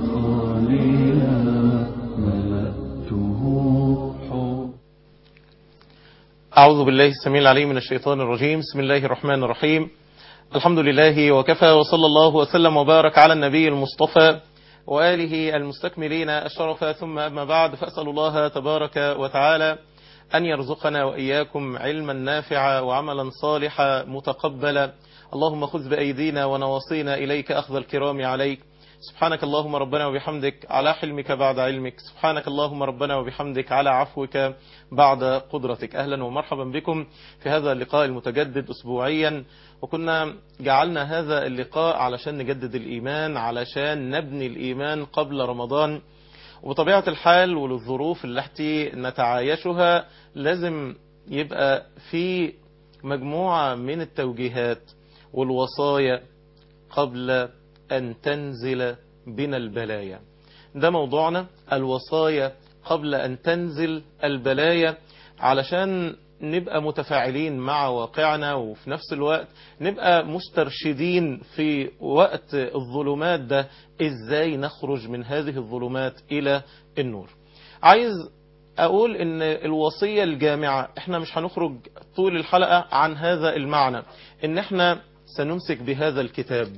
خاليا ملأته حب أعوذ بالله السميع العليم من الشيطان الرجيم بسم الله الرحمن الرحيم الحمد لله وكفى وصلى الله وسلم وبارك على النبي المصطفى وآله المستكملين الشرف ثم أما بعد فأسأل الله تبارك وتعالى أن يرزقنا وإياكم علما نافعا وعملا صالحا متقبلا اللهم خذ بأيدينا ونواصينا إليك أخذ الكرام عليك سبحانك اللهم ربنا وبحمدك على حلمك بعد علمك سبحانك اللهم ربنا وبحمدك على عفوك بعد قدرتك أهلا ومرحبا بكم في هذا اللقاء المتجدد أسبوعيا وكنا جعلنا هذا اللقاء علشان نجدد الإيمان علشان نبني الإيمان قبل رمضان وبطبيعة الحال وللظروف التي نتعايشها لازم يبقى في مجموعة من التوجيهات والوصايا قبل أن تنزل بنا البلايا ده موضوعنا الوصايا قبل أن تنزل البلايا علشان نبقى متفاعلين مع واقعنا وفي نفس الوقت نبقى مسترشدين في وقت الظلمات ده ازاي نخرج من هذه الظلمات الى النور عايز اقول ان الوصية الجامعة احنا مش هنخرج طول الحلقة عن هذا المعنى ان احنا سنمسك بهذا الكتاب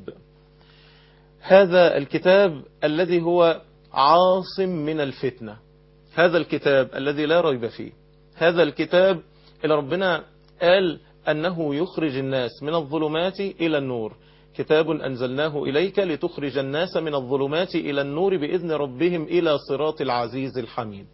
هذا الكتاب الذي هو عاصم من الفتنة هذا الكتاب الذي لا ريب فيه هذا الكتاب اللي ربنا قال أنه يخرج الناس من الظلمات إلى النور كتاب أنزلناه إليك لتخرج الناس من الظلمات إلى النور بإذن ربهم إلى صراط العزيز الحميد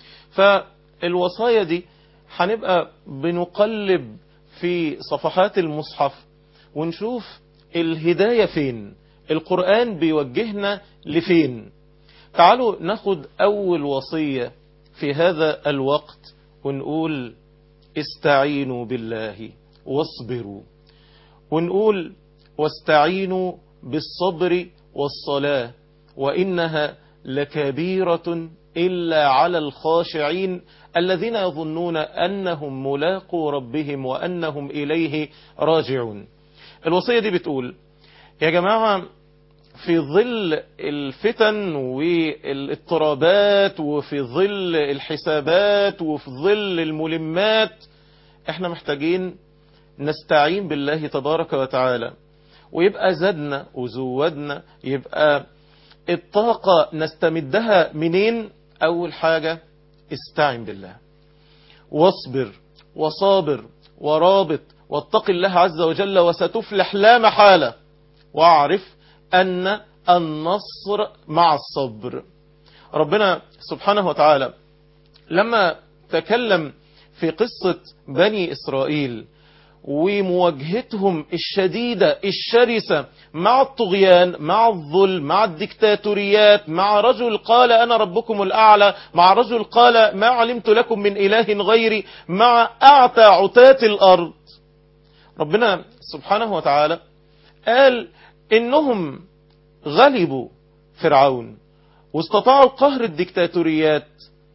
فالوصايا دي هنبقى بنقلب في صفحات المصحف ونشوف الهداية فين القرآن بيوجهنا لفين تعالوا ناخد أول وصية في هذا الوقت ونقول استعينوا بالله واصبروا ونقول واستعينوا بالصبر والصلاة وإنها لكبيرة إلا على الخاشعين الذين يظنون أنهم ملاقوا ربهم وأنهم إليه راجعون الوصية دي بتقول يا جماعة في ظل الفتن والاضطرابات وفي ظل الحسابات وفي ظل الملمات احنا محتاجين نستعين بالله تبارك وتعالى ويبقى زدنا وزودنا يبقى الطاقة نستمدها منين اول حاجة استعن بالله واصبر وصابر ورابط واتق الله عز وجل وستفلح لا محالة واعرف أن النصر مع الصبر ربنا سبحانه وتعالى لما تكلم في قصة بني إسرائيل ومواجهتهم الشديدة الشرسة مع الطغيان مع الظلم مع الدكتاتوريات مع رجل قال أنا ربكم الأعلى مع رجل قال ما علمت لكم من إله غيري مع أعتى عتاة الأرض ربنا سبحانه وتعالى قال إنهم غلبوا فرعون واستطاعوا قهر الدكتاتوريات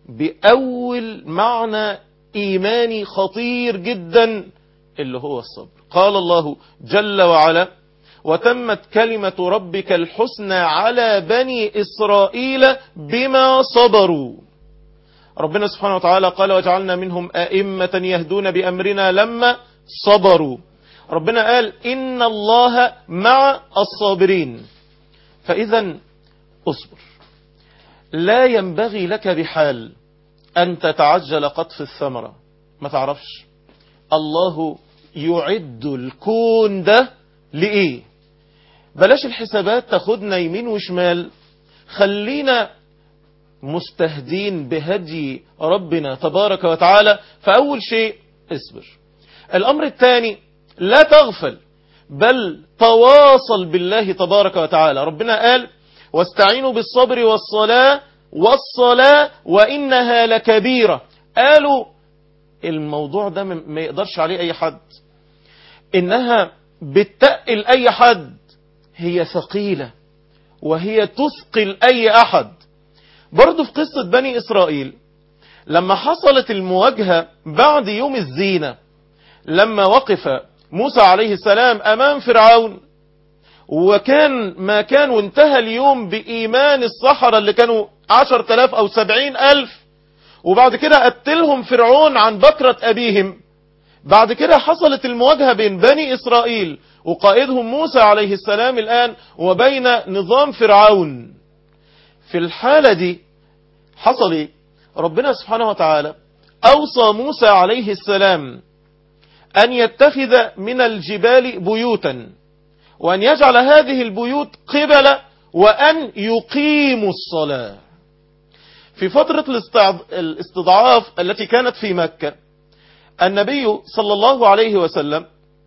بأول معنى إيماني خطير جدا اللي هو الصبر قال الله جل وعلا وتمت كلمة ربك الحسنى على بني إسرائيل بما صبروا ربنا سبحانه وتعالى قال وجعلنا منهم أئمة يهدون بأمرنا لما صبروا ربنا قال إن الله مع الصابرين فإذا أصبر لا ينبغي لك بحال أن تتعجل قطف الثمرة ما تعرفش الله يعد الكون ده لإيه بلاش الحسابات تاخدنا يمين وشمال خلينا مستهدين بهدي ربنا تبارك وتعالى فأول شيء اصبر الأمر الثاني لا تغفل بل تواصل بالله تبارك وتعالى ربنا قال واستعينوا بالصبر والصلاة والصلاة وإنها لكبيرة قالوا الموضوع ده ما يقدرش عليه أي حد إنها بتقل أي حد هي ثقيلة وهي تثقل أي أحد برضو في قصة بني إسرائيل لما حصلت المواجهة بعد يوم الزينة لما وقف موسى عليه السلام أمام فرعون وكان ما كان وانتهى اليوم بإيمان الصحراء اللي كانوا عشر تلاف أو سبعين ألف وبعد كده قتلهم فرعون عن بكرة أبيهم بعد كده حصلت المواجهة بين بني إسرائيل وقائدهم موسى عليه السلام الآن وبين نظام فرعون في الحالة دي حصل ايه ربنا سبحانه وتعالى أوصى موسى عليه السلام أن يتخذ من الجبال بيوتا وأن يجعل هذه البيوت قبلة وأن يقيموا الصلاة في فترة الاستضعاف التي كانت في مكة النبي صلى الله عليه وسلم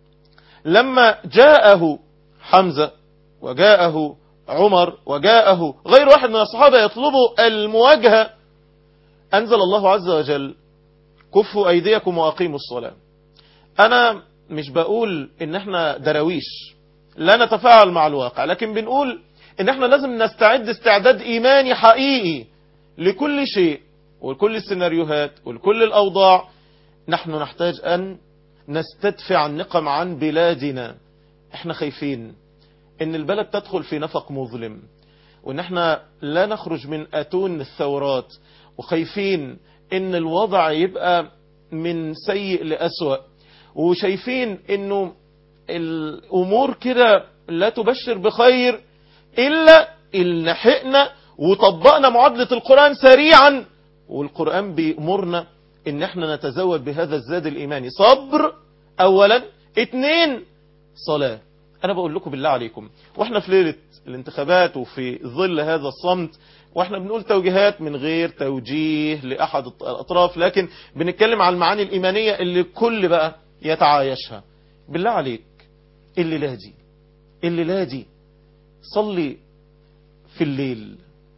لما جاءه حمزة وجاءه عمر وجاءه غير واحد من الصحابة يطلبوا المواجهة أنزل الله عز وجل كفوا أيديكم وأقيموا الصلاة أنا مش بقول إن احنا درويش لا نتفاعل مع الواقع لكن بنقول إن احنا لازم نستعد استعداد إيماني حقيقي لكل شيء ولكل السيناريوهات ولكل الأوضاع نحن نحتاج أن نستدفع النقم عن بلادنا احنا خايفين ان البلد تدخل في نفق مظلم وان احنا لا نخرج من اتون الثورات وخايفين ان الوضع يبقى من سيء لأسوأ وشايفين انه الامور كده لا تبشر بخير الا ان لحقنا وطبقنا معادلة القرآن سريعا والقرآن بيأمرنا ان احنا نتزود بهذا الزاد الايماني صبر اولا اتنين صلاة انا بقول لكم بالله عليكم واحنا في ليلة الانتخابات وفي ظل هذا الصمت واحنا بنقول توجيهات من غير توجيه لأحد الأطراف لكن بنتكلم عن المعاني الإيمانية اللي كل بقى يتعايشها بالله عليك اللي لا دي اللي لا دي صلي في الليل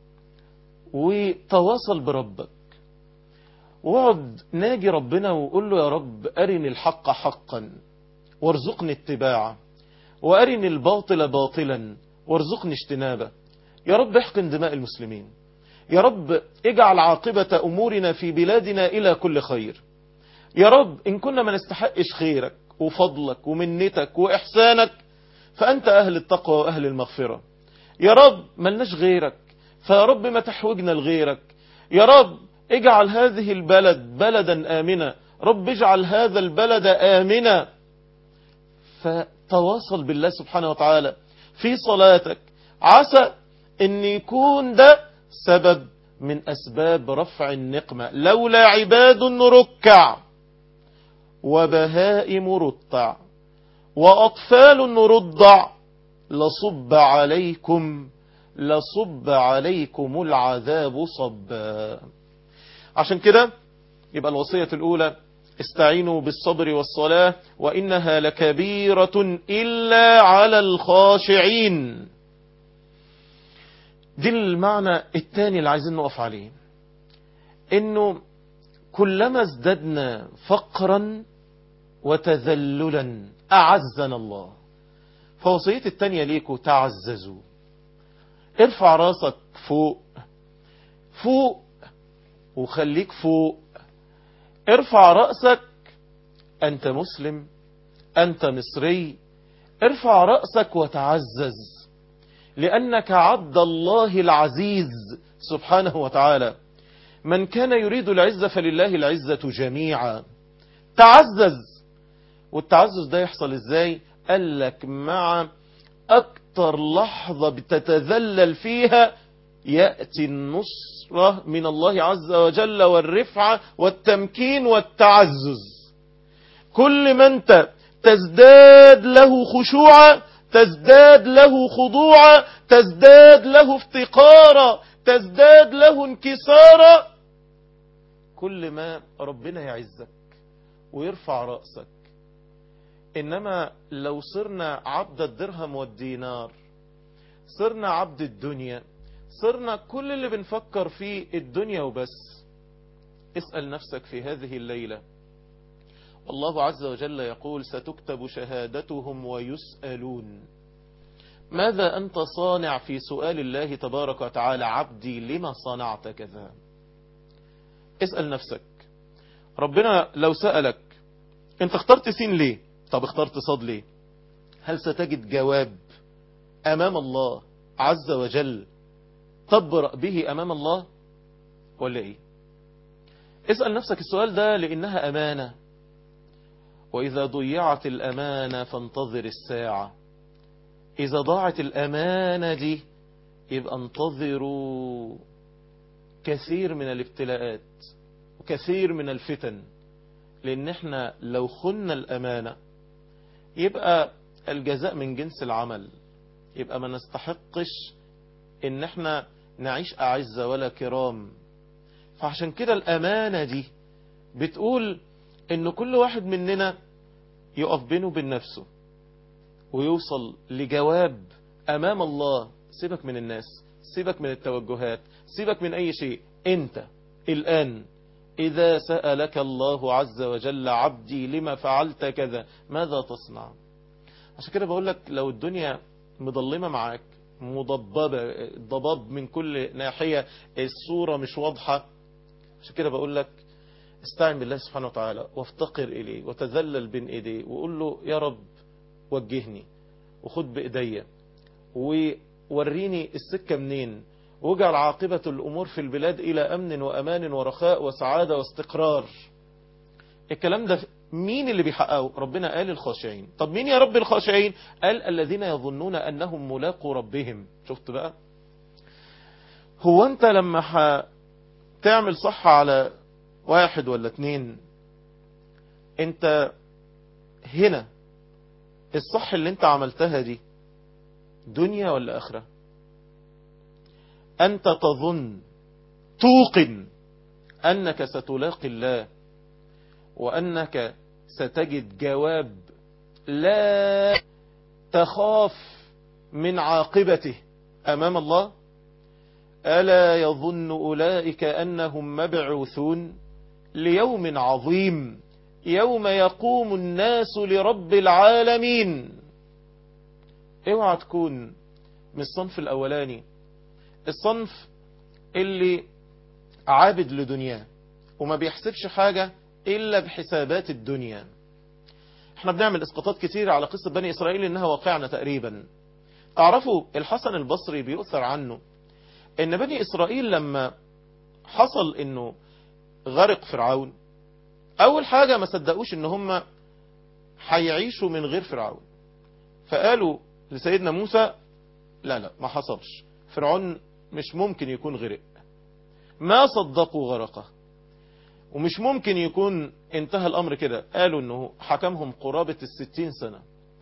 وتواصل بربك واقعد ناجي ربنا وقول له يا رب أرني الحق حقا وارزقني اتباعه وأرني الباطل باطلا وارزقني اجتنابه يا رب احقن دماء المسلمين يا رب اجعل عاقبة أمورنا في بلادنا إلى كل خير يا رب إن كنا ما نستحقش خيرك وفضلك ومنتك وإحسانك فأنت أهل التقوى وأهل المغفرة يا رب ملناش غيرك فيا رب ما تحوجنا لغيرك يا رب اجعل هذه البلد بلدا آمنا رب اجعل هذا البلد آمنا فتواصل بالله سبحانه وتعالى في صلاتك عسى ان يكون ده سبب من اسباب رفع النقمة لولا عباد ركع وبهائم رتع واطفال رضع لصب عليكم لصب عليكم العذاب صبا عشان كده يبقى الوصية الاولى استعينوا بالصبر والصلاة وإنها لكبيرة إلا على الخاشعين دي المعنى الثاني اللي عايزين نقف عليه انه كلما ازددنا فقرا وتذللا اعزنا الله فوصيتي الثانية ليكوا تعززوا ارفع راسك فوق فوق وخليك فوق ارفع رأسك انت مسلم انت مصري ارفع رأسك وتعزز لأنك عبد الله العزيز سبحانه وتعالى من كان يريد العزة فلله العزة جميعا تعزز والتعزز ده يحصل ازاي قال لك مع اكتر لحظة بتتذلل فيها يأتي النصرة من الله عز وجل والرفعة والتمكين والتعزز كل ما انت تزداد له خشوعا تزداد له خضوعا تزداد له افتقارا تزداد له انكسارا كل ما ربنا يعزك ويرفع رأسك إنما لو صرنا عبد الدرهم والدينار صرنا عبد الدنيا صرنا كل اللي بنفكر فيه الدنيا وبس اسأل نفسك في هذه الليلة والله عز وجل يقول ستكتب شهادتهم ويسألون ماذا أنت صانع في سؤال الله تبارك وتعالى عبدي لما صنعت كذا اسأل نفسك ربنا لو سألك انت اخترت سين ليه طب اخترت صاد ليه هل ستجد جواب أمام الله عز وجل تبرأ به أمام الله ولا إيه اسأل نفسك السؤال ده لأنها أمانة وإذا ضيعت الأمانة فانتظر الساعة إذا ضاعت الأمانة دي يبقى انتظروا كثير من الابتلاءات وكثير من الفتن لأن احنا لو خنا الأمانة يبقى الجزاء من جنس العمل يبقى ما نستحقش ان احنا نعيش أعزة ولا كرام فعشان كده الأمانة دي بتقول ان كل واحد مننا يقف بينه وبين نفسه ويوصل لجواب أمام الله سيبك من الناس سيبك من التوجهات سيبك من أي شيء أنت الآن إذا سألك الله عز وجل عبدي لما فعلت كذا ماذا تصنع عشان كده بقول لك لو الدنيا مضلمة معاك مضببة ضباب من كل ناحية الصورة مش واضحة عشان كده بقول لك استعن بالله سبحانه وتعالى وافتقر إليه وتذلل بين إيديه وقول له يا رب وجهني وخد بإيديا ووريني السكة منين واجعل عاقبة الأمور في البلاد إلى أمن وأمان ورخاء وسعادة واستقرار الكلام ده مين اللي بيحققه ربنا قال الخاشعين طب مين يا رب الخاشعين قال الذين يظنون أنهم ملاقوا ربهم شفت بقى هو أنت لما تعمل صح على واحد ولا اتنين انت هنا الصح اللي انت عملتها دي دنيا ولا اخره أنت تظن توقن أنك ستلاقي الله وأنك ستجد جواب لا تخاف من عاقبته أمام الله ألا يظن أولئك أنهم مبعوثون ليوم عظيم يوم يقوم الناس لرب العالمين اوعى تكون من الصنف الأولاني الصنف اللي عابد لدنياه وما بيحسبش حاجة إلا بحسابات الدنيا احنا بنعمل اسقاطات كتير على قصة بني إسرائيل إنها واقعنا تقريبا تعرفوا الحسن البصري بيؤثر عنه إن بني إسرائيل لما حصل إنه غرق فرعون أول حاجة ما صدقوش إن هم هيعيشوا من غير فرعون فقالوا لسيدنا موسى لا لا ما حصلش فرعون مش ممكن يكون غرق ما صدقوا غرقه ومش ممكن يكون انتهى الأمر كده قالوا انه حكمهم قرابة الستين سنة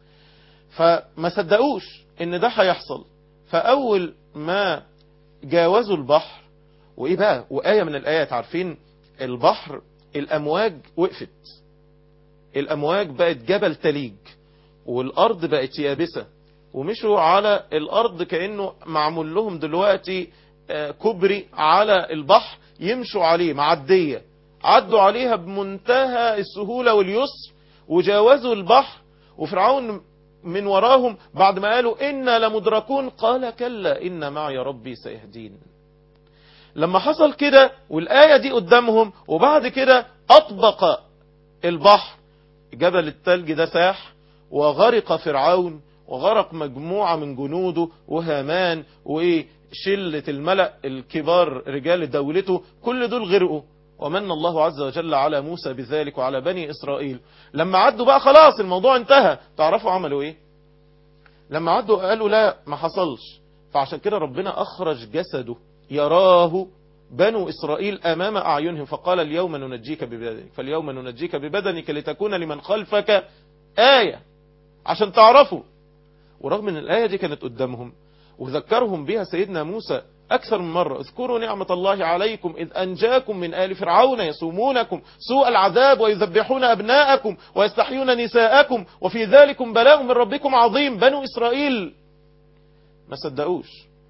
فما صدقوش ان ده هيحصل فأول ما جاوزوا البحر وإيه بقى وآية من الآيات عارفين البحر الأمواج وقفت الأمواج بقت جبل تليج والأرض بقت يابسة ومشوا على الأرض كأنه معمول لهم دلوقتي كبري على البحر يمشوا عليه معدية عدوا عليها بمنتهى السهولة واليسر وجاوزوا البحر وفرعون من وراهم بعد ما قالوا إنا لمدركون قال كلا إن معي ربي سيهدين لما حصل كده والآية دي قدامهم وبعد كده أطبق البحر جبل التلج ده ساح وغرق فرعون وغرق مجموعة من جنوده وهامان وشلة الملأ الكبار رجال دولته كل دول غرقوا ومن الله عز وجل على موسى بذلك وعلى بني إسرائيل لما عدوا بقى خلاص الموضوع انتهى تعرفوا عملوا ايه لما عدوا قالوا لا ما حصلش فعشان كده ربنا أخرج جسده يراه بنو إسرائيل أمام أعينهم فقال اليوم ننجيك ببدنك فاليوم ننجيك ببدنك لتكون لمن خلفك آية عشان تعرفوا ورغم ان الآية دي كانت قدامهم وذكرهم بها سيدنا موسى أكثر من مرة اذكروا نعمة الله عليكم إذ أنجاكم من آل فرعون يسومونكم سوء العذاب ويذبحون أبناءكم ويستحيون نساءكم وفي ذلكم بلاء من ربكم عظيم بنو إسرائيل ما صدقوش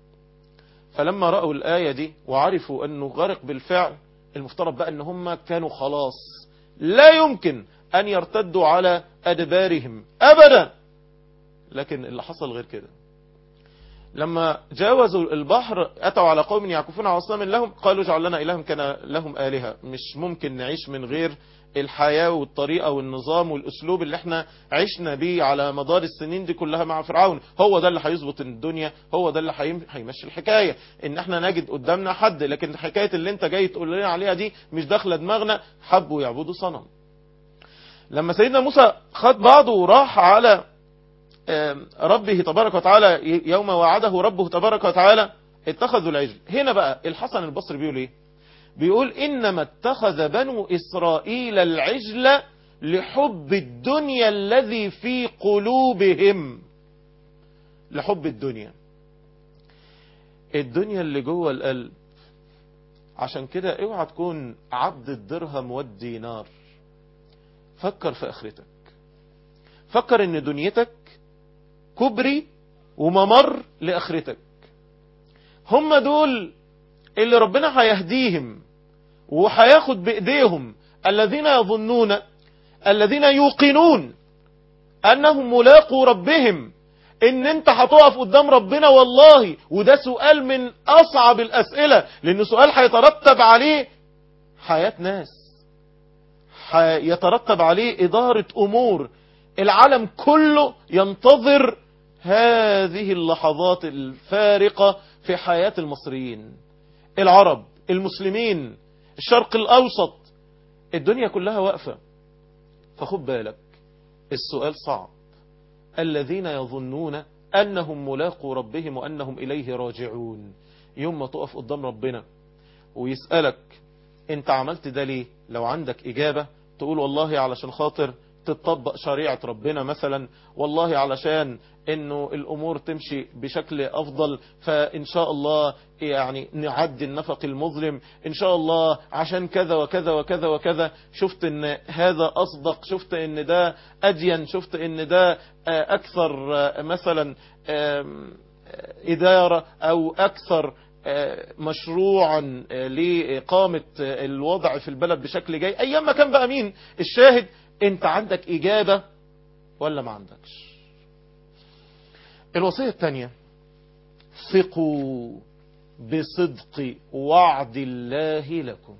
فلما رأوا الآية دي وعرفوا أنه غرق بالفعل المفترض بقى أن هم كانوا خلاص لا يمكن أن يرتدوا على أدبارهم أبدا لكن اللي حصل غير كده لما جاوزوا البحر أتوا على قوم يعكفون على أصنام لهم قالوا اجعل لنا إلها كان لهم آلهة مش ممكن نعيش من غير الحياة والطريقة والنظام والأسلوب اللي احنا عشنا بيه على مدار السنين دي كلها مع فرعون هو ده اللي هيظبط الدنيا هو ده اللي هيمشي الحكاية ان احنا نجد قدامنا حد لكن حكاية اللي انت جاي تقول لنا عليها دي مش داخله دماغنا حبوا يعبدوا صنم لما سيدنا موسى خد بعضه وراح على ربه تبارك وتعالى يوم وعده ربه تبارك وتعالى اتخذوا العجل هنا بقى الحسن البصري بيقول ايه بيقول انما اتخذ بنو اسرائيل العجل لحب الدنيا الذي في قلوبهم لحب الدنيا الدنيا اللي جوه القلب عشان كده اوعى تكون عبد الدرهم والدينار فكر في اخرتك فكر ان دنيتك كبري وممر لاخرتك هم دول اللي ربنا هيهديهم وهياخد بايديهم الذين يظنون الذين يوقنون انهم ملاقوا ربهم ان انت هتقف قدام ربنا والله وده سؤال من اصعب الاسئلة لانه سؤال هيترتب عليه حياة ناس يترتب عليه ادارة امور العالم كله ينتظر هذه اللحظات الفارقة في حياة المصريين العرب المسلمين الشرق الاوسط الدنيا كلها واقفة فخد بالك السؤال صعب الذين يظنون أنهم ملاقوا ربهم وأنهم إليه راجعون يوم ما تقف قدام ربنا ويسألك انت عملت ده ليه لو عندك إجابة تقول والله علشان خاطر تطبق شريعة ربنا مثلا والله علشان انه الامور تمشي بشكل افضل فان شاء الله يعني نعدي النفق المظلم ان شاء الله عشان كذا وكذا وكذا وكذا شفت ان هذا اصدق شفت ان ده ادين شفت ان ده اكثر مثلا ادارة او اكثر مشروعا لإقامة الوضع في البلد بشكل جاي ايام ما كان بقى مين الشاهد انت عندك اجابة ولا ما عندكش الوصية الثانية ثقوا بصدق وعد الله لكم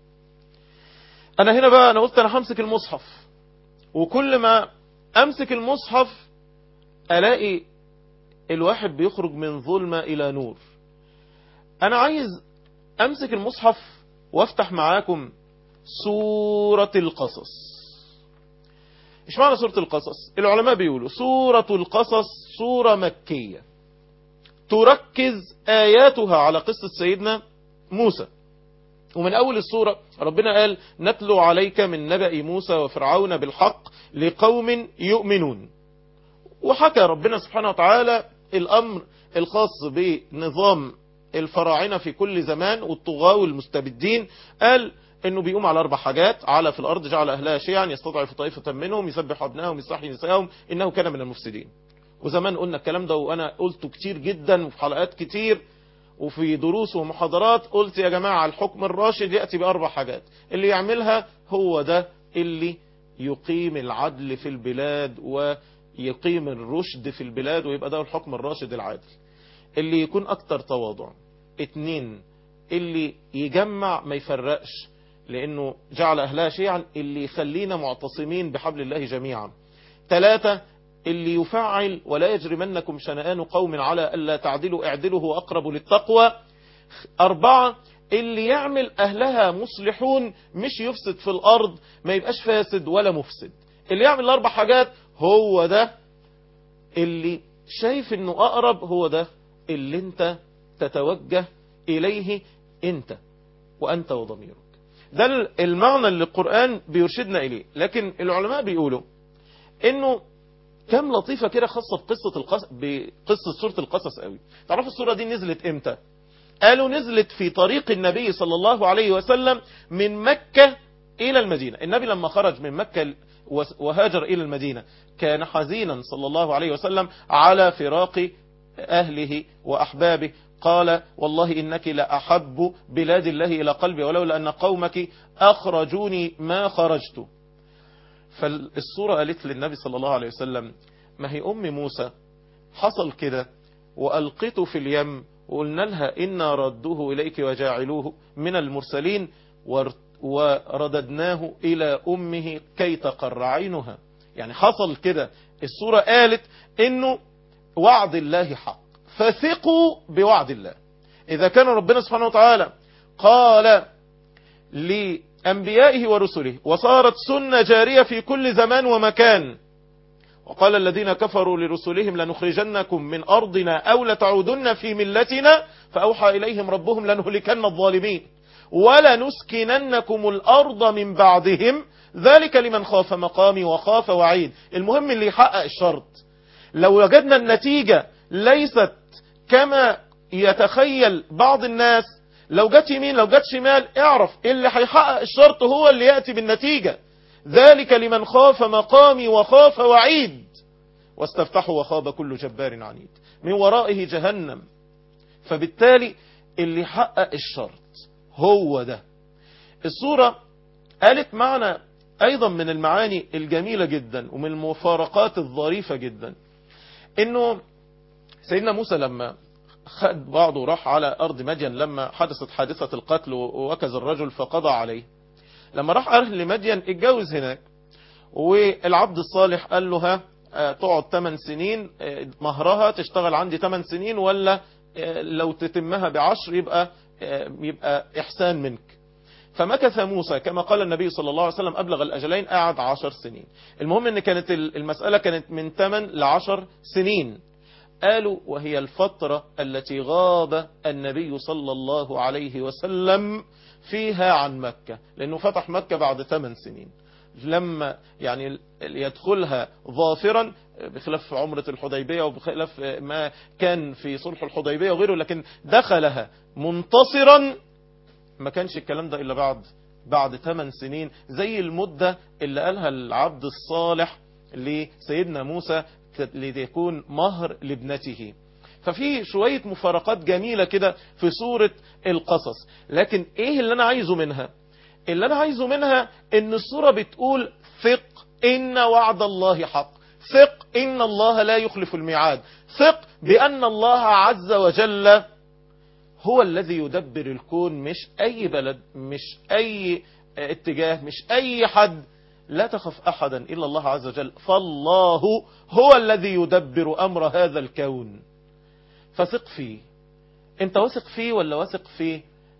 انا هنا بقى انا قلت انا همسك المصحف وكل ما امسك المصحف الاقي الواحد بيخرج من ظلمة الى نور انا عايز امسك المصحف وافتح معاكم سورة القصص ايش معنى سورة القصص العلماء بيقولوا سورة القصص سورة مكية تركز آياتها على قصة سيدنا موسى ومن أول السورة ربنا قال نتلو عليك من نبأ موسى وفرعون بالحق لقوم يؤمنون وحكى ربنا سبحانه وتعالى الأمر الخاص بنظام الفراعنة في كل زمان والطغاة والمستبدين قال انه بيقوم على اربع حاجات على في الارض جعل اهلها شيعا يستضعف طائفة منهم يسبح ابنائهم يستحيي نسائهم انه كان من المفسدين وزمان قلنا الكلام ده وانا قلته كتير جدا وفي حلقات كتير وفي دروس ومحاضرات قلت يا جماعة الحكم الراشد يأتي بأربع حاجات اللي يعملها هو ده اللي يقيم العدل في البلاد ويقيم الرشد في البلاد ويبقى ده الحكم الراشد العادل اللي يكون اكتر تواضع اتنين اللي يجمع ما يفرقش لانه جعل اهلها شيعا اللي يخلينا معتصمين بحبل الله جميعا ثلاثة اللي يفعل ولا يجرمنكم شنآن قوم على ألا تعدلوا اعدلوا هو أقرب للتقوى أربعة اللي يعمل أهلها مصلحون مش يفسد في الأرض ما يبقاش فاسد ولا مفسد اللي يعمل الأربع حاجات هو ده اللي شايف انه أقرب هو ده اللي انت تتوجه إليه انت وأنت وضميرك ده المعنى اللي القرآن بيرشدنا إليه لكن العلماء بيقولوا انه كم لطيفة كده خاصة بقصة القصص بقصة سورة القصص قوي تعرفوا السورة دي نزلت امتى قالوا نزلت في طريق النبي صلى الله عليه وسلم من مكة إلى المدينة النبي لما خرج من مكة وهاجر إلى المدينة كان حزينا صلى الله عليه وسلم على فراق أهله وأحبابه قال والله إنك لأحب بلاد الله إلى قلبي ولولا أن قومك أخرجوني ما خرجت فالصورة قالت للنبي صلى الله عليه وسلم ما هي أم موسى حصل كده وألقته في اليم وقلنا لها إنا ردوه إليك وجاعلوه من المرسلين ورددناه إلى أمه كي تقر عينها يعني حصل كده السورة قالت إنه وعد الله حق فثقوا بوعد الله إذا كان ربنا سبحانه وتعالى قال لأنبيائه ورسله وصارت سنة جارية في كل زمان ومكان وقال الذين كفروا لرسلهم لنخرجنكم من أرضنا أو لتعودن في ملتنا فأوحى إليهم ربهم لنهلكن الظالمين ولنسكننكم الأرض من بعدهم ذلك لمن خاف مقامي وخاف وعيد المهم اللي يحقق الشرط لو وجدنا النتيجة ليست كما يتخيل بعض الناس لو جت يمين لو جت شمال اعرف اللي هيحقق الشرط هو اللي يأتي بالنتيجة ذلك لمن خاف مقامي وخاف وعيد واستفتحوا وخاب كل جبار عنيد من ورائه جهنم فبالتالي اللي يحقق الشرط هو ده الصورة قالت معنى ايضا من المعاني الجميلة جدا ومن المفارقات الظريفة جدا انه سيدنا موسى لما خد بعضه وراح على ارض مدين لما حدثت حادثة القتل ووكز الرجل فقضى عليه لما راح اهل مدين اتجوز هناك والعبد الصالح قال له ها تقعد 8 سنين مهرها تشتغل عندي 8 سنين ولا لو تتمها بعشر يبقى يبقى إحسان منك فمكث موسى كما قال النبي صلى الله عليه وسلم أبلغ الأجلين قعد عشر سنين المهم أن كانت المسألة كانت من 8 لعشر سنين قالوا وهي الفترة التي غاب النبي صلى الله عليه وسلم فيها عن مكة لأنه فتح مكة بعد 8 سنين لما يعني يدخلها ظافرا بخلاف عمرة الحديبية وبخلاف ما كان في صلح الحديبية وغيره لكن دخلها منتصرا ما كانش الكلام ده إلا بعد بعد 8 سنين زي المدة اللي قالها العبد الصالح لسيدنا موسى ليكون مهر لابنته ففي شوية مفارقات جميلة كده في سورة القصص لكن ايه اللي انا عايزه منها اللي انا عايزه منها ان السورة بتقول ثق ان وعد الله حق ثق ان الله لا يخلف الميعاد ثق بان الله عز وجل هو الذي يدبر الكون مش اي بلد مش اي اتجاه مش اي حد لا تخف احدا الا الله عز وجل فالله هو الذي يدبر امر هذا الكون فثق فيه انت واثق فيه ولا واثق في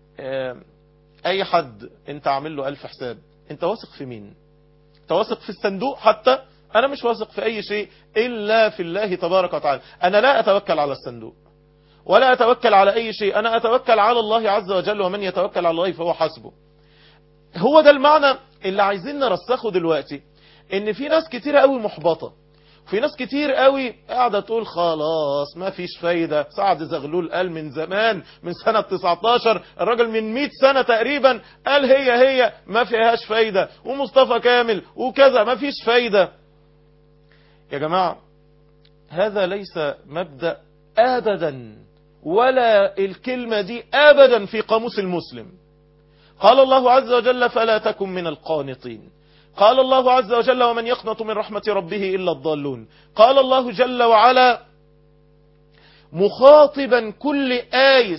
اي حد انت عامل له الف حساب انت واثق في مين انت واثق في الصندوق حتى انا مش واثق في اي شيء الا في الله تبارك وتعالى انا لا اتوكل على الصندوق ولا اتوكل على اي شيء انا اتوكل على الله عز وجل ومن يتوكل على الله فهو حسبه هو ده المعنى اللي عايزين نرسخه دلوقتي ان في ناس كتير قوي محبطة في ناس كتير قوي قاعدة تقول خلاص ما فيش فايدة سعد زغلول قال من زمان من سنة 19 الراجل من 100 سنة تقريبا قال هي هي ما فيهاش فايدة ومصطفى كامل وكذا ما فيش فايدة يا جماعة هذا ليس مبدأ أبدا ولا الكلمة دي أبدا في قاموس المسلم قال الله عز وجل فلا تكن من القانطين قال الله عز وجل ومن يقنط من رحمة ربه إلا الضالون قال الله جل وعلا مخاطبا كل آيس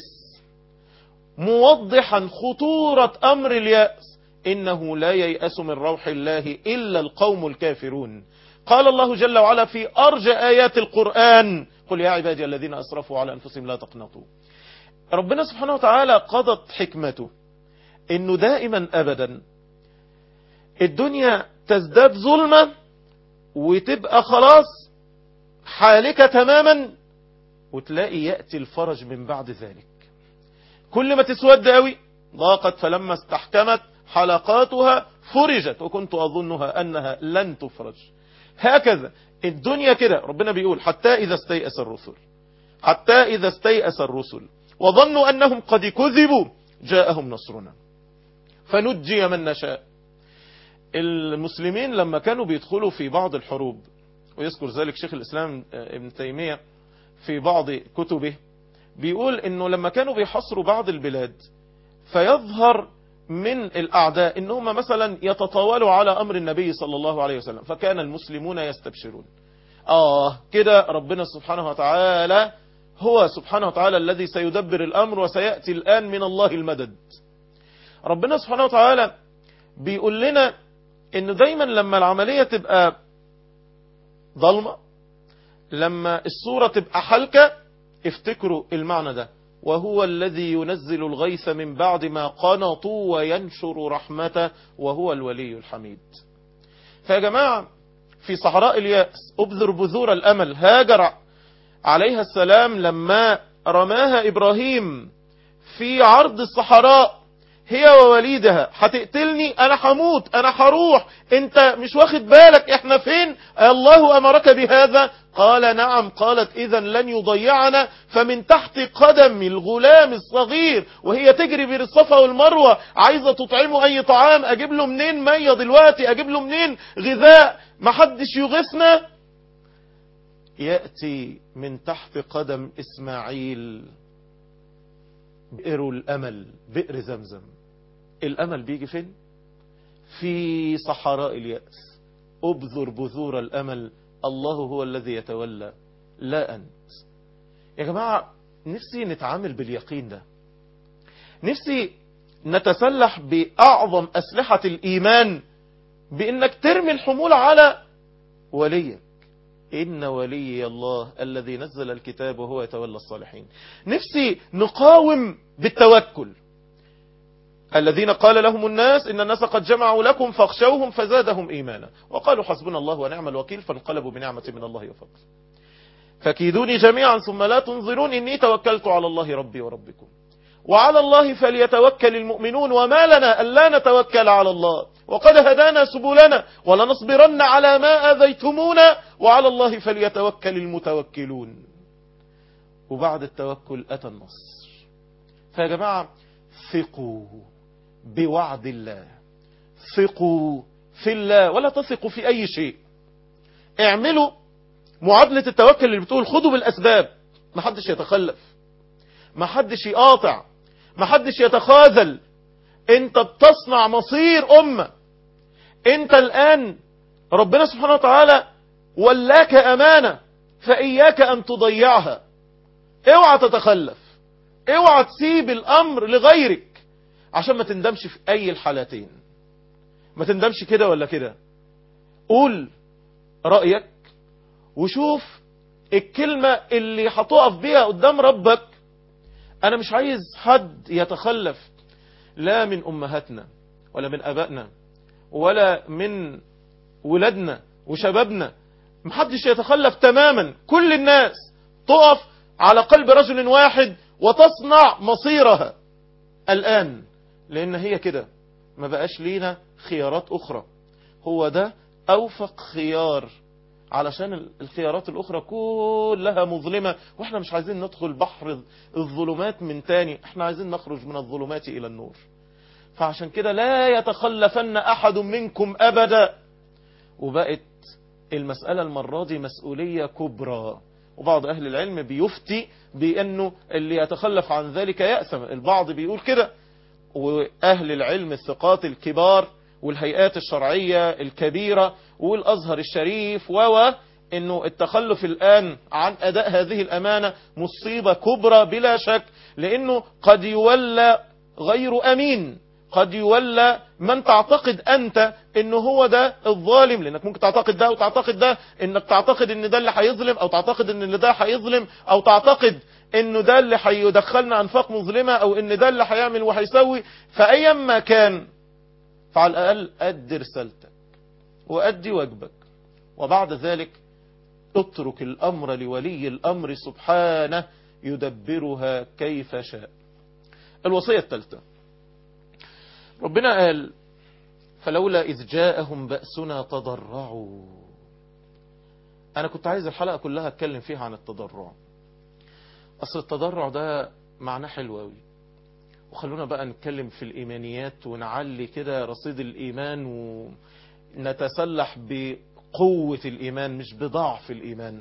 موضحا خطورة أمر اليأس إنه لا ييأس من روح الله إلا القوم الكافرون قال الله جل وعلا في أرجى آيات القرآن قل يا عبادي الذين أسرفوا على أنفسهم لا تقنطوا ربنا سبحانه وتعالى قضت حكمته انه دائما ابدا الدنيا تزداد ظلمة وتبقى خلاص حالكة تماما وتلاقي يأتي الفرج من بعد ذلك كل ما تسود قوي ضاقت فلما استحكمت حلقاتها فرجت وكنت أظنها أنها لن تفرج هكذا الدنيا كده ربنا بيقول حتى إذا استيأس الرسل حتى إذا استيأس الرسل وظنوا أنهم قد كذبوا جاءهم نصرنا فنجي من نشاء المسلمين لما كانوا بيدخلوا في بعض الحروب ويذكر ذلك شيخ الإسلام ابن تيمية في بعض كتبه بيقول انه لما كانوا بيحصروا بعض البلاد فيظهر من الأعداء إنهم مثلا يتطاولوا على أمر النبي صلى الله عليه وسلم فكان المسلمون يستبشرون آه كده ربنا سبحانه وتعالى هو سبحانه وتعالى الذي سيدبر الأمر وسيأتي الآن من الله المدد ربنا سبحانه وتعالى بيقول لنا ان دايما لما العملية تبقى ضلمة لما الصورة تبقى حلقة افتكروا المعنى ده وهو الذي ينزل الغيث من بعد ما قنطوا وينشر رحمته وهو الولي الحميد فيا جماعة في صحراء اليأس أبذر بذور الأمل هاجر عليها السلام لما رماها إبراهيم في عرض الصحراء هي ووليدها هتقتلني انا هموت انا هروح انت مش واخد بالك احنا فين الله امرك بهذا قال نعم قالت اذا لن يضيعنا فمن تحت قدم الغلام الصغير وهي تجري بين الصفا والمروة عايزة تطعمه اي طعام اجيب له منين مية دلوقتي اجيب له منين غذاء محدش يغثنا يأتي من تحت قدم اسماعيل بئر الامل بئر زمزم الامل بيجي فين في صحراء اليأس ابذر بذور الامل الله هو الذي يتولى لا انت يا جماعة نفسي نتعامل باليقين ده نفسي نتسلح باعظم اسلحة الايمان بانك ترمي الحمول على وليك إن ولي الله الذي نزل الكتاب وهو يتولى الصالحين نفسي نقاوم بالتوكل الذين قال لهم الناس إن الناس قد جمعوا لكم فاخشوهم فزادهم إيمانا وقالوا حسبنا الله ونعم الوكيل فانقلبوا بنعمة من الله وفضل فكيدوني جميعا ثم لا تنظرون إني توكلت على الله ربي وربكم وعلى الله فليتوكل المؤمنون وما لنا ألا نتوكل على الله وقد هدانا سبلنا ولنصبرن على ما أذيتمونا وعلى الله فليتوكل المتوكلون وبعد التوكل أتى النصر فيا جماعة ثقوا بوعد الله ثقوا في الله ولا تثقوا في أي شيء اعملوا معادلة التوكل اللي بتقول خدوا بالأسباب ما حدش يتخلف ما حدش يقاطع ما حدش يتخاذل انت بتصنع مصير أمة انت الآن ربنا سبحانه وتعالى ولاك أمانة فإياك أن تضيعها اوعى تتخلف اوعى تسيب الأمر لغيرك عشان ما تندمش في أي الحالتين ما تندمش كده ولا كده قول رأيك وشوف الكلمة اللي هتقف بيها قدام ربك أنا مش عايز حد يتخلف لا من أمهاتنا ولا من أبائنا ولا من ولادنا وشبابنا محدش يتخلف تماما كل الناس تقف على قلب رجل واحد وتصنع مصيرها الآن لأن هي كده ما بقاش لينا خيارات أخرى هو ده أوفق خيار علشان الخيارات الأخرى كلها مظلمة وإحنا مش عايزين ندخل بحر الظلمات من تاني إحنا عايزين نخرج من الظلمات إلى النور فعشان كده لا يتخلفن أحد منكم أبدا وبقت المسألة المرة دي مسؤولية كبرى وبعض أهل العلم بيفتي بأنه اللي يتخلف عن ذلك يأثم البعض بيقول كده وأهل العلم الثقات الكبار والهيئات الشرعية الكبيرة والأزهر الشريف و انه التخلف الآن عن أداء هذه الأمانة مصيبة كبرى بلا شك لأنه قد يولى غير أمين قد يولى من تعتقد أنت انه هو ده الظالم لانك ممكن تعتقد ده وتعتقد ده انك تعتقد ان ده اللي هيظلم او تعتقد ان اللي ده هيظلم او تعتقد انه ده اللي هيدخلنا انفاق مظلمة او ان ده اللي هيعمل وهيسوي فايما كان فعلى الاقل ادي رسالتك وادي واجبك وبعد ذلك اترك الامر لولي الامر سبحانه يدبرها كيف شاء الوصية الثالثة ربنا قال فلولا إذ جاءهم بأسنا تضرعوا أنا كنت عايز الحلقة كلها أتكلم فيها عن التضرع أصل التضرع ده معناه حلو أوي وخلونا بقى نتكلم في الإيمانيات ونعلي كده رصيد الإيمان ونتسلح بقوة الإيمان مش بضعف الإيمان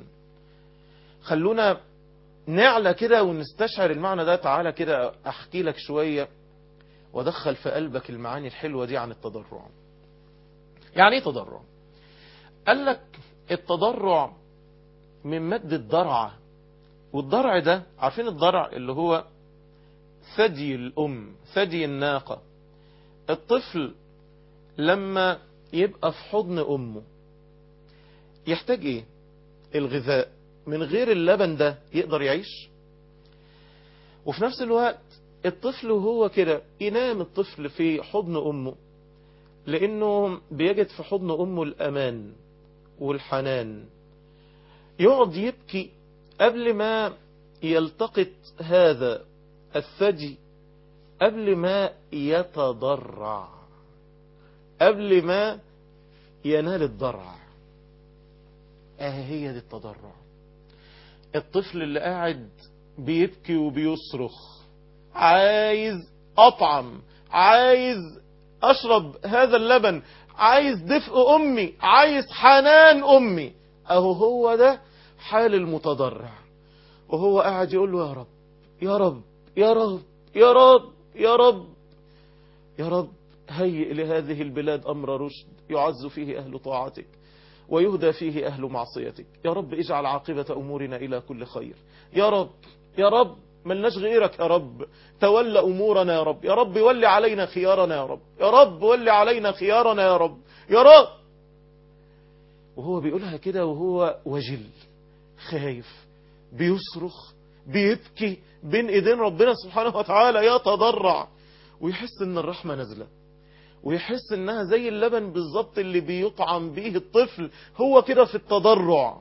خلونا نعلى كده ونستشعر المعنى ده تعالى كده أحكي لك شوية ودخل في قلبك المعاني الحلوة دي عن التضرع يعني ايه تضرع قال لك التضرع من مادة ضرعة والضرع ده عارفين الضرع اللي هو ثدي الأم ثدي الناقة الطفل لما يبقى في حضن أمه يحتاج إيه الغذاء من غير اللبن ده يقدر يعيش وفي نفس الوقت الطفل وهو كده ينام الطفل في حضن أمه لأنه بيجد في حضن أمه الأمان والحنان يقعد يبكي قبل ما يلتقط هذا الثدي قبل ما يتضرع قبل ما ينال الضرع اه هي دي التضرع الطفل اللي قاعد بيبكي وبيصرخ عايز اطعم عايز اشرب هذا اللبن عايز دفء امي عايز حنان امي اهو هو ده حال المتضرع وهو قاعد يقول له يا رب يا رب يا رب يا رب يا رب يا رب هيئ لهذه البلاد أمر رشد يعز فيه أهل طاعتك ويهدى فيه أهل معصيتك يا رب اجعل عاقبة أمورنا إلى كل خير يا رب يا رب ملناش غيرك يا رب تولى أمورنا يا رب يا رب ولي علينا خيارنا يا رب يا رب ولي علينا خيارنا يا رب يا رب وهو بيقولها كده وهو وجل خايف بيصرخ بيبكي بين ايدين ربنا سبحانه وتعالى يتضرع ويحس ان الرحمة نازلة ويحس انها زي اللبن بالظبط اللي بيطعم به الطفل هو كده في التضرع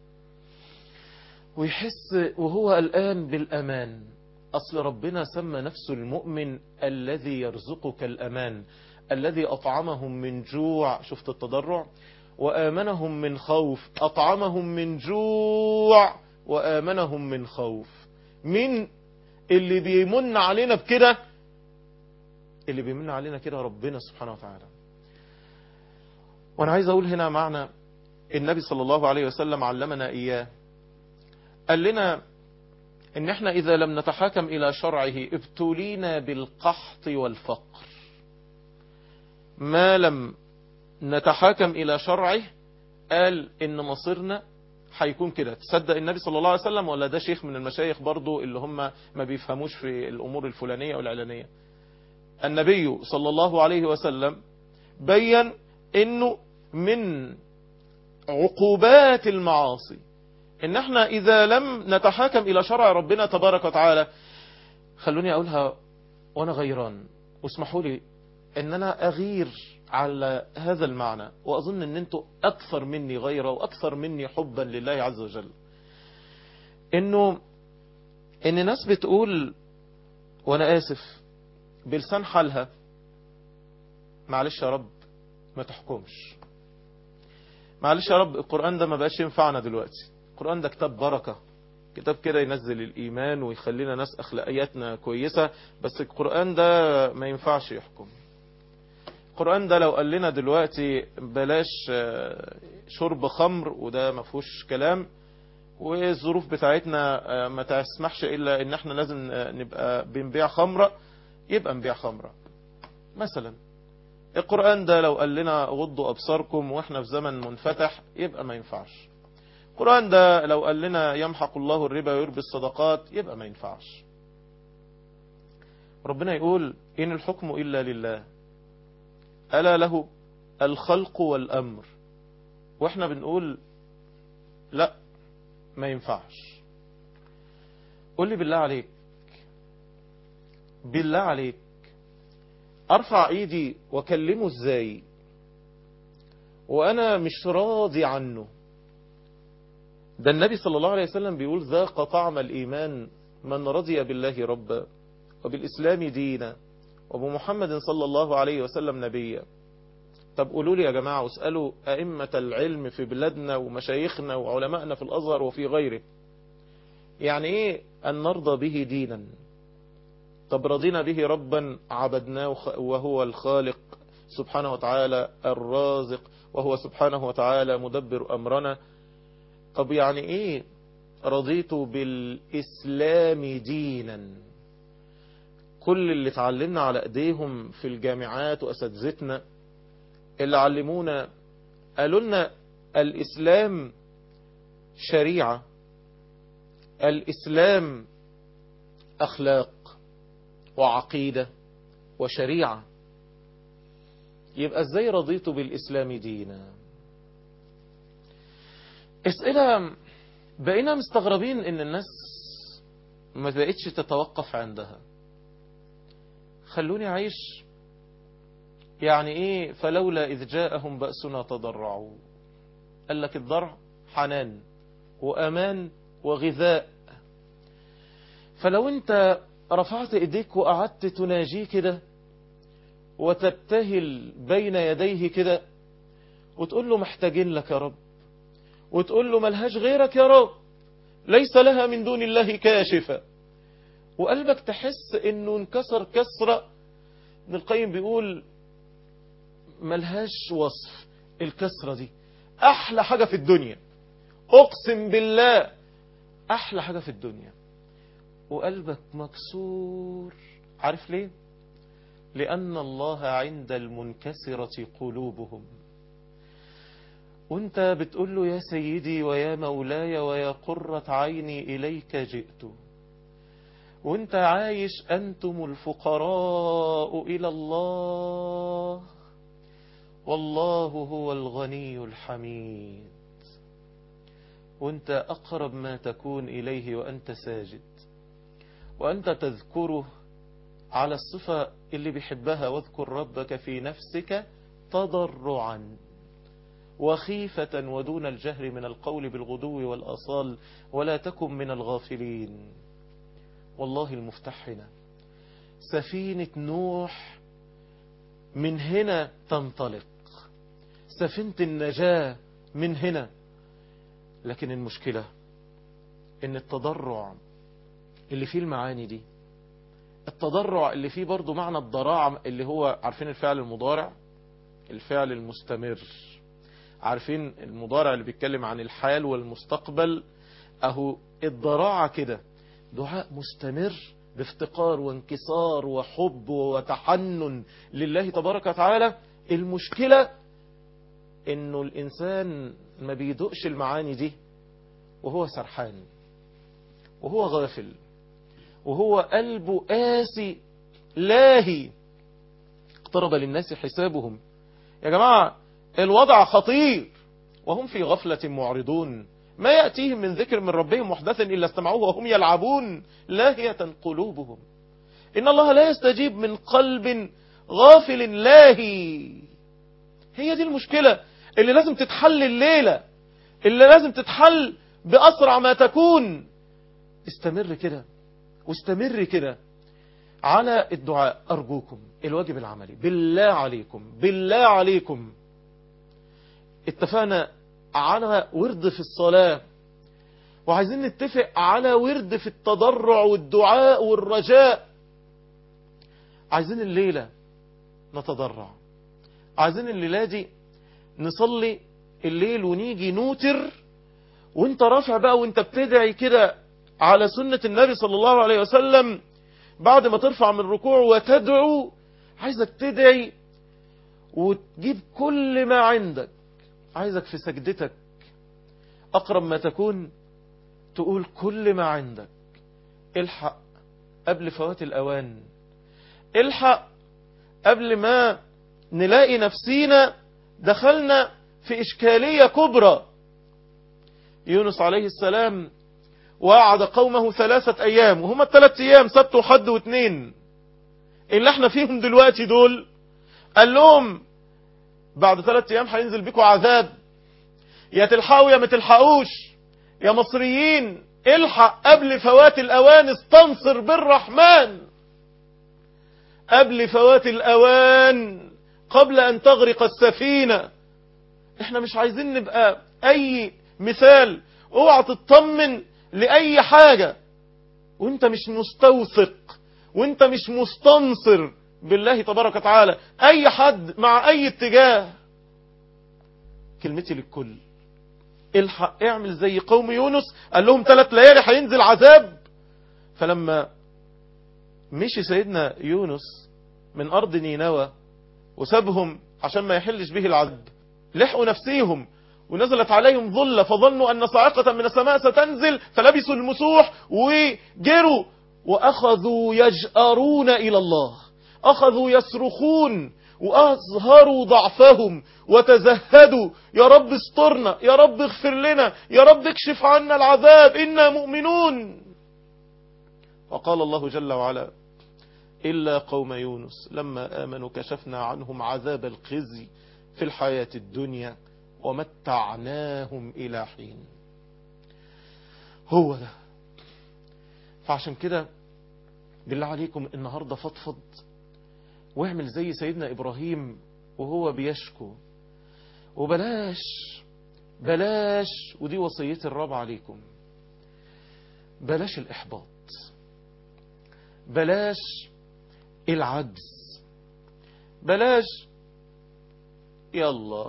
ويحس وهو الآن بالأمان أصل ربنا سمى نفسه المؤمن الذي يرزقك الأمان الذي أطعمهم من جوع شفت التضرع وآمنهم من خوف أطعمهم من جوع وآمنهم من خوف مين اللي بيمن علينا بكده اللي بيمن علينا كده ربنا سبحانه وتعالى وانا عايز اقول هنا معنى النبي صلى الله عليه وسلم علمنا اياه قال لنا ان احنا اذا لم نتحاكم الى شرعه ابتلينا بالقحط والفقر ما لم نتحاكم الى شرعه قال ان مصيرنا هيكون كده تصدق النبي صلى الله عليه وسلم ولا ده شيخ من المشايخ برضو اللي هم ما بيفهموش في الامور الفلانية والعلانية النبي صلى الله عليه وسلم بين انه من عقوبات المعاصي ان احنا اذا لم نتحاكم الى شرع ربنا تبارك وتعالى خلوني اقولها وانا غيران واسمحوا لي ان انا اغير على هذا المعنى واظن ان انتوا اكثر مني غيره واكثر مني حبا لله عز وجل انه ان ناس بتقول وانا اسف بلسان حالها معلش يا رب ما تحكمش معلش يا رب القرآن ده ما بقاش ينفعنا دلوقتي القرآن ده كتاب بركة كتاب كده ينزل الإيمان ويخلينا ناس أخلاقياتنا كويسة بس القرآن ده ما ينفعش يحكم القرآن ده لو قال لنا دلوقتي بلاش شرب خمر وده ما فيهوش كلام والظروف بتاعتنا ما تسمحش إلا إن احنا لازم نبقى بنبيع خمرة يبقى نبيع خمرة مثلا القرآن ده لو قال لنا غضوا أبصاركم وإحنا في زمن منفتح يبقى ما ينفعش القرآن ده لو قال لنا يمحق الله الربا ويربي الصدقات يبقى ما ينفعش ربنا يقول إن الحكم إلا لله ألا له الخلق والأمر وإحنا بنقول لا ما ينفعش قول لي بالله عليك بالله عليك ارفع ايدي واكلمه ازاي وانا مش راضي عنه ده النبي صلى الله عليه وسلم بيقول ذاق طعم الايمان من رضي بالله ربا وبالاسلام دينا وبمحمد صلى الله عليه وسلم نبيا طب قولوا لي يا جماعة واسألوا أئمة العلم في بلادنا ومشايخنا وعلمائنا في الأزهر وفي غيره يعني ايه أن نرضى به دينا طب رضينا به ربا عبدناه وهو الخالق سبحانه وتعالى الرازق وهو سبحانه وتعالى مدبر أمرنا طب يعني ايه رضيت بالإسلام دينا كل اللي اتعلمنا على ايديهم في الجامعات وأساتذتنا اللي علمونا قالوا لنا الإسلام شريعة الإسلام أخلاق وعقيدة وشريعة يبقى ازاي رضيت بالإسلام دينا اسئلة بقينا مستغربين ان الناس ما بقتش تتوقف عندها خلوني عيش يعني ايه فلولا اذ جاءهم بأسنا تضرعوا قال لك الضرع حنان وامان وغذاء فلو انت رفعت ايديك وقعدت تناجيه كده وتبتهل بين يديه كده وتقول له محتاجين لك يا رب وتقول له ملهاش غيرك يا رب ليس لها من دون الله كاشفة وقلبك تحس انه انكسر كسرة ابن القيم بيقول ملهاش وصف الكسرة دي احلى حاجة في الدنيا اقسم بالله احلى حاجة في الدنيا وقلبك مكسور عارف ليه لأن الله عند المنكسرة قلوبهم وانت بتقول له يا سيدي ويا مولاي ويا قرة عيني إليك جئت وانت عايش أنتم الفقراء إلى الله والله هو الغني الحميد وانت أقرب ما تكون إليه وأنت ساجد وأنت تذكره على الصفة اللي بيحبها واذكر ربك في نفسك تضرعا وخيفة ودون الجهر من القول بالغدو والأصال ولا تكن من الغافلين والله المفتح هنا سفينة نوح من هنا تنطلق سفينة النجاة من هنا لكن المشكلة ان التضرع اللي فيه المعاني دي التضرع اللي فيه برضو معنى الضراعة اللي هو عارفين الفعل المضارع الفعل المستمر عارفين المضارع اللي بيتكلم عن الحال والمستقبل اهو الضراعة كده دعاء مستمر بافتقار وانكسار وحب وتحنن لله تبارك وتعالى المشكلة انه الانسان ما بيدقش المعاني دي وهو سرحان وهو غافل وهو قلبه قاسي لاهي اقترب للناس حسابهم يا جماعة الوضع خطير وهم في غفلة معرضون ما يأتيهم من ذكر من ربهم محدث إلا استمعوه وهم يلعبون لاهية قلوبهم إن الله لا يستجيب من قلب غافل لاهي هي دي المشكلة اللي لازم تتحل الليلة اللي لازم تتحل بأسرع ما تكون استمر كده واستمر كده على الدعاء أرجوكم الواجب العملي بالله عليكم بالله عليكم اتفقنا على ورد في الصلاة وعايزين نتفق على ورد في التضرع والدعاء والرجاء عايزين الليلة نتضرع عايزين الليلة دي نصلي الليل ونيجي نوتر وانت رافع بقى وانت بتدعي كده على سنة النبي صلى الله عليه وسلم بعد ما ترفع من الركوع وتدعو عايزك تدعي وتجيب كل ما عندك عايزك في سجدتك أقرب ما تكون تقول كل ما عندك الحق قبل فوات الأوان الحق قبل ما نلاقي نفسينا دخلنا في إشكالية كبرى يونس عليه السلام وعد قومه ثلاثة أيام وهم الثلاث أيام سبت وحد واثنين اللي احنا فيهم دلوقتي دول قال لهم بعد ثلاث أيام هينزل بكم عذاب يا تلحقوا يا ما تلحقوش يا مصريين الحق قبل فوات الأوان استنصر بالرحمن قبل فوات الأوان قبل أن تغرق السفينة احنا مش عايزين نبقى أي مثال اوعى تطمن لأي حاجة وانت مش مستوثق وانت مش مستنصر بالله تبارك وتعالى اي حد مع اي اتجاه كلمتي للكل الحق اعمل زي قوم يونس قال لهم ثلاث ليالي هينزل عذاب فلما مشي سيدنا يونس من ارض نينوى وسابهم عشان ما يحلش به العذاب لحقوا نفسيهم ونزلت عليهم ظلة فظنوا أن صاعقة من السماء ستنزل فلبسوا المسوح وجروا وأخذوا يجأرون إلى الله أخذوا يصرخون وأظهروا ضعفهم وتزهدوا يا رب استرنا يا رب اغفر لنا يا رب اكشف عنا العذاب إنا مؤمنون وقال الله جل وعلا إلا قوم يونس لما آمنوا كشفنا عنهم عذاب الخزي في الحياة الدنيا ومتعناهم إلى حين هو ده فعشان كده بالله عليكم النهاردة فضفض واعمل زي سيدنا إبراهيم وهو بيشكو وبلاش بلاش ودي وصيتي الرابعة عليكم بلاش الإحباط بلاش العجز بلاش يلا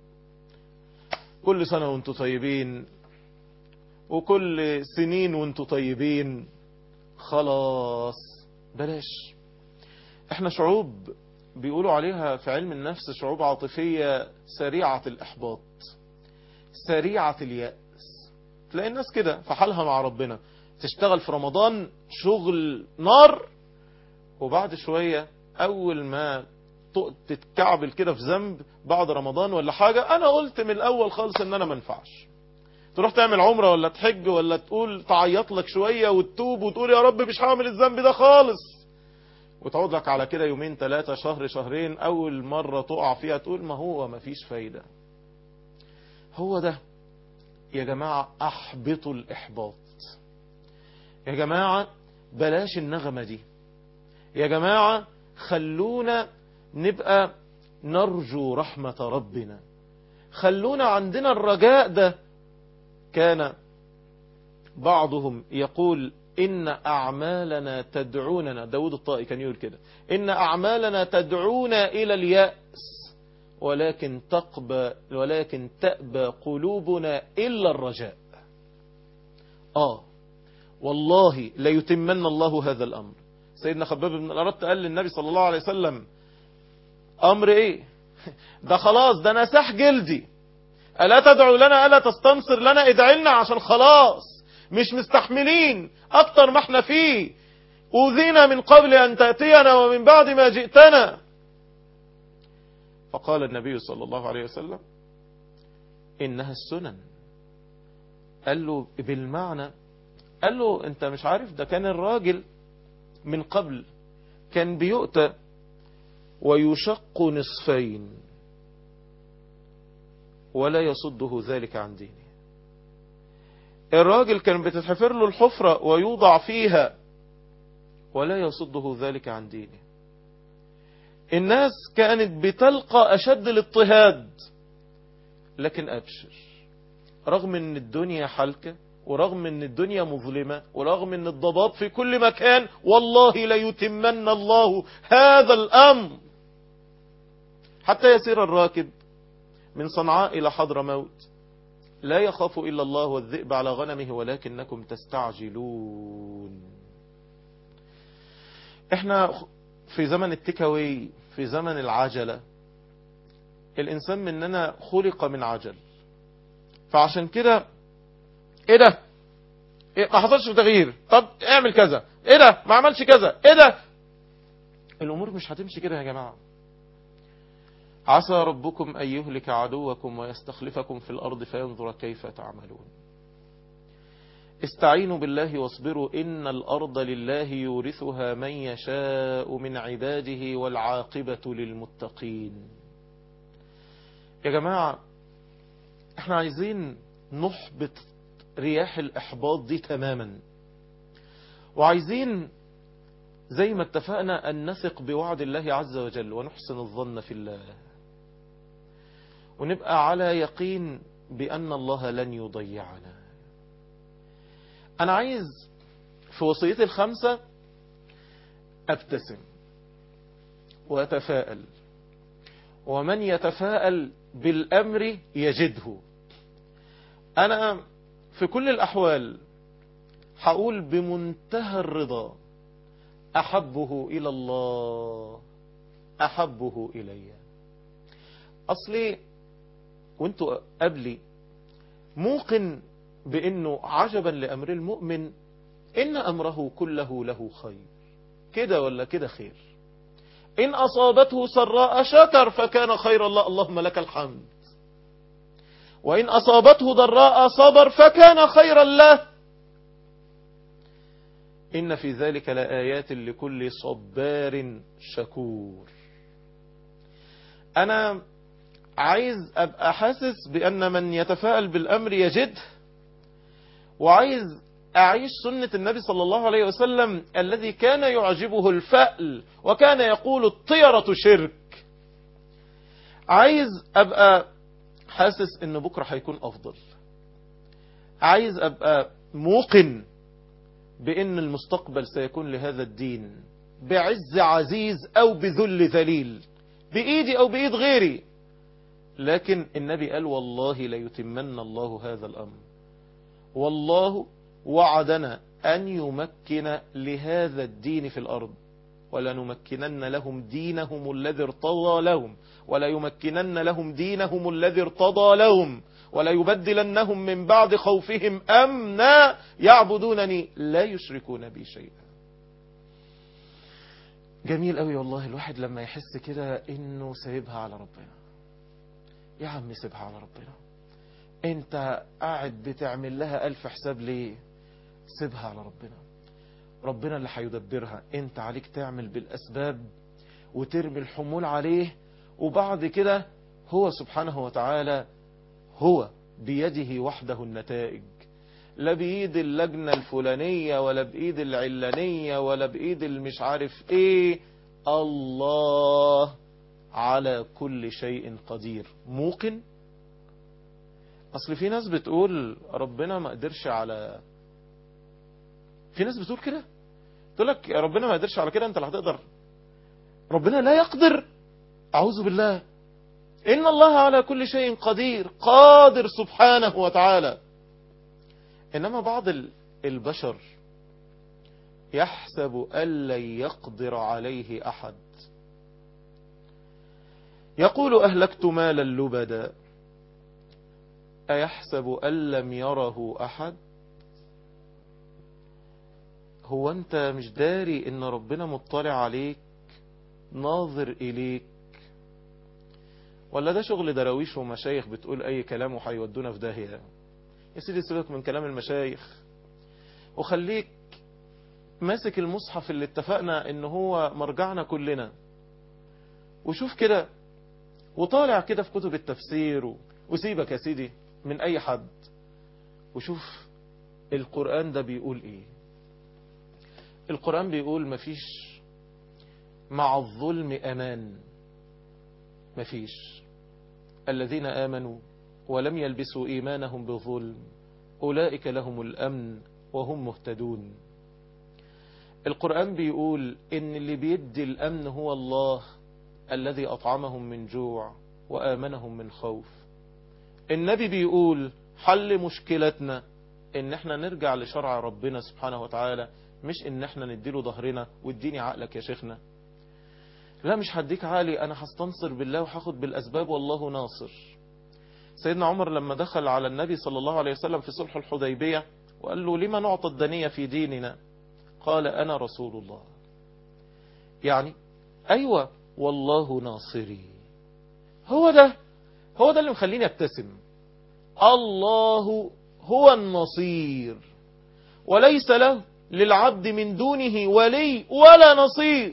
كل سنة وانتم طيبين وكل سنين وانتم طيبين خلاص بلاش احنا شعوب بيقولوا عليها في علم النفس شعوب عاطفية سريعة الإحباط سريعة اليأس تلاقي الناس كده في حالها مع ربنا تشتغل في رمضان شغل نار وبعد شوية أول ما تتكعبل كده في ذنب بعد رمضان ولا حاجة أنا قلت من الأول خالص إن أنا منفعش تروح تعمل عمرة ولا تحج ولا تقول تعيط لك شوية وتتوب وتقول يا رب مش هعمل الذنب ده خالص وتقعد لك على كده يومين ثلاثة شهر شهرين أول مرة تقع فيها تقول ما هو ما فيش فايدة هو ده يا جماعة أحبطوا الإحباط يا جماعة بلاش النغمة دي يا جماعة خلونا نبقى نرجو رحمة ربنا خلونا عندنا الرجاء ده كان بعضهم يقول إن أعمالنا تدعوننا داود الطائي كان يقول كده إن أعمالنا تدعونا إلى اليأس ولكن تقبى ولكن تأبى قلوبنا إلا الرجاء آه والله ليتمن الله هذا الأمر سيدنا خباب بن الأرد قال للنبي صلى الله عليه وسلم أمر إيه ده خلاص ده نساح جلدي ألا تدعو لنا ألا تستنصر لنا ادعي لنا عشان خلاص مش مستحملين أكتر ما احنا فيه أوذينا من قبل أن تأتينا ومن بعد ما جئتنا فقال النبي صلى الله عليه وسلم إنها السنن قال له بالمعنى قال له انت مش عارف ده كان الراجل من قبل كان بيؤتى ويشق نصفين ولا يصده ذلك عن دينه الراجل كان بتتحفر له الحفرة ويوضع فيها ولا يصده ذلك عن دينه الناس كانت بتلقى أشد الاضطهاد لكن أبشر رغم ان الدنيا حلكة ورغم ان الدنيا مظلمة ورغم ان الضباب في كل مكان والله ليتمن الله هذا الأمر حتى يسير الراكب من صنعاء إلى حضر موت لا يخاف إلا الله والذئب على غنمه ولكنكم تستعجلون احنا في زمن التكوي في زمن العجلة الإنسان مننا خلق من عجل فعشان كده ايه ده إيه ما حصلش تغيير طب اعمل كذا ايه ده ما عملش كذا ايه ده الامور مش هتمشي كده يا جماعة عسى ربكم ان يهلك عدوكم ويستخلفكم في الارض فينظر كيف تعملون استعينوا بالله واصبروا ان الارض لله يورثها من يشاء من عباده والعاقبة للمتقين يا جماعة احنا عايزين نحبط رياح الإحباط دي تماما وعايزين زي ما اتفقنا أن نثق بوعد الله عز وجل ونحسن الظن في الله ونبقى على يقين بأن الله لن يضيعنا أنا عايز في وصيتي الخمسة أبتسم وأتفائل ومن يتفائل بالأمر يجده أنا في كل الأحوال هقول بمنتهى الرضا أحبه إلى الله أحبه إلي أصلي وانتوا قبلي موقن بأنه عجبا لأمر المؤمن إن أمره كله له خير كده ولا كده خير إن أصابته سراء شكر فكان خير الله اللهم لك الحمد وإن أصابته ضراء صبر فكان خيرا له إن في ذلك لآيات لكل صبار شكور أنا عايز أبقى حاسس بأن من يتفاءل بالأمر يجده وعايز أعيش سنة النبي صلى الله عليه وسلم الذي كان يعجبه الفأل وكان يقول الطيرة شرك عايز أبقى حاسس ان بكرة هيكون افضل عايز ابقى موقن بان المستقبل سيكون لهذا الدين بعز عزيز او بذل ذليل بايدي او بايد غيري لكن النبي قال والله ليتمن الله هذا الامر والله وعدنا ان يمكن لهذا الدين في الارض ولنمكنن لهم دينهم الذي ارتضى لهم ولا يمكنن لهم دينهم الذي ارتضى لهم ولا يبدلنهم من بعد خوفهم أمنا يعبدونني لا يشركون بي شيئا جميل قوي والله الواحد لما يحس كده انه سايبها على ربنا يا عم سيبها على ربنا انت قاعد بتعمل لها الف حساب ليه سيبها على ربنا ربنا اللي هيدبرها انت عليك تعمل بالاسباب وترمي الحمول عليه وبعد كده هو سبحانه وتعالى هو بيده وحده النتائج لا بإيد اللجنة الفلانية ولا بإيد العلانية ولا بإيد المش عارف ايه الله على كل شيء قدير موقن اصل في ناس بتقول ربنا ما قدرش على في ناس بتقول كده تقول لك يا ربنا ما قدرش على كده انت اللي هتقدر ربنا لا يقدر أعوذ بالله إن الله على كل شيء قدير قادر سبحانه وتعالى إنما بعض البشر يحسب أن لن يقدر عليه أحد يقول أهلكت مالا لبدا أيحسب أن لم يره أحد هو أنت مش داري إن ربنا مطلع عليك ناظر إليك ولا ده شغل دراويش ومشايخ بتقول أي كلام وهيودونا في داهية يا سيدي سيبك من كلام المشايخ وخليك ماسك المصحف اللي اتفقنا ان هو مرجعنا كلنا وشوف كده وطالع كده في كتب التفسير وسيبك يا سيدي من اي حد وشوف القرآن ده بيقول ايه القرآن بيقول مفيش مع الظلم امان مفيش الذين آمنوا ولم يلبسوا إيمانهم بظلم أولئك لهم الأمن وهم مهتدون القرآن بيقول إن اللي بيدي الأمن هو الله الذي أطعمهم من جوع وآمنهم من خوف النبي بيقول حل مشكلتنا إن احنا نرجع لشرع ربنا سبحانه وتعالى مش إن احنا نديله ظهرنا واديني عقلك يا شيخنا لا مش هديك عقلي أنا هستنصر بالله وهاخد بالأسباب والله ناصر سيدنا عمر لما دخل على النبي صلى الله عليه وسلم في صلح الحديبية وقال له لما نعطى الدنية في ديننا قال أنا رسول الله يعني أيوة والله ناصري هو ده هو ده اللي مخليني ابتسم الله هو النصير وليس له للعبد من دونه ولي ولا نصير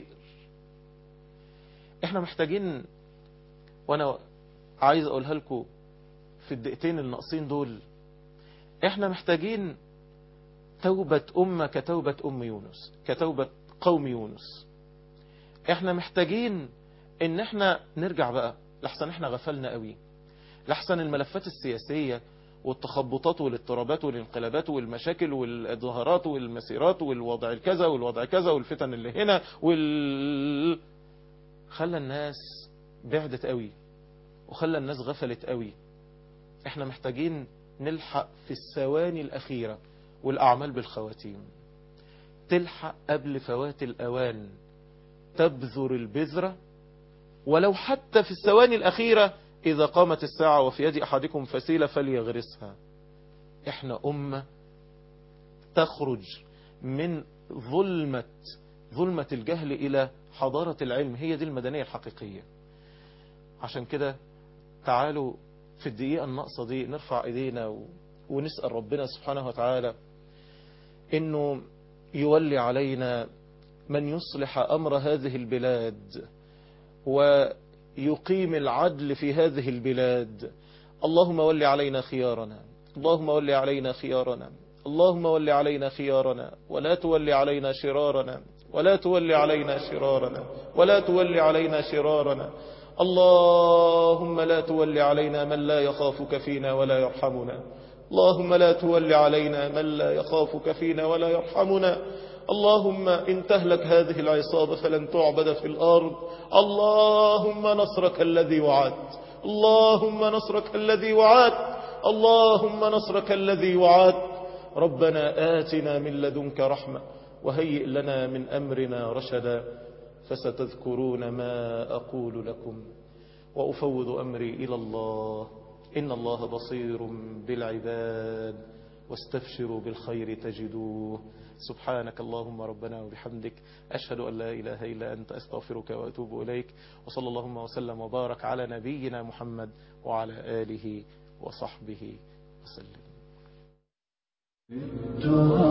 احنا محتاجين وانا عايز اقولها لكم في الدقيقتين الناقصين دول احنا محتاجين توبة أمة كتوبة أم يونس كتوبة قوم يونس احنا محتاجين ان احنا نرجع بقى لحسن احنا غفلنا قوي لحسن الملفات السياسية والتخبطات والاضطرابات والانقلابات والمشاكل والظهارات والمسيرات والوضع الكذا والوضع كذا والفتن اللي هنا وال خلى الناس بعدت قوي وخلى الناس غفلت قوي احنا محتاجين نلحق في الثواني الأخيرة والأعمال بالخواتيم تلحق قبل فوات الأوان تبذر البذرة ولو حتى في الثواني الأخيرة إذا قامت الساعة وفي يد أحدكم فسيلة فليغرسها احنا أمة تخرج من ظلمة ظلمة الجهل إلى حضارة العلم هي دي المدنية الحقيقية عشان كده تعالوا في الدقيقة الناقصة دي نرفع ايدينا و... ونسأل ربنا سبحانه وتعالى انه يولي علينا من يصلح امر هذه البلاد ويقيم العدل في هذه البلاد اللهم ول علينا خيارنا اللهم ول علينا خيارنا اللهم ول علينا خيارنا ولا تول علينا شرارنا ولا تول علينا شرارنا ولا تول علينا شرارنا اللهم لا تول علينا من لا يخافك فينا ولا يرحمنا اللهم لا تول علينا من لا يخافك فينا ولا يرحمنا اللهم إن تهلك هذه العصابة فلن تعبد في الأرض اللهم نصرك الذي وعدت اللهم نصرك الذي وعدت اللهم نصرك الذي وعدت ربنا آتنا من لدنك رحمة وهيئ لنا من أمرنا رشدا فستذكرون ما أقول لكم وأفوض أمري إلى الله إن الله بصير بالعباد واستبشروا بالخير تجدوه سبحانك اللهم ربنا وبحمدك أشهد أن لا إله إلا أنت أستغفرك وأتوب إليك وصلى اللهم وسلم وبارك على نبينا محمد وعلى آله وصحبه وسلم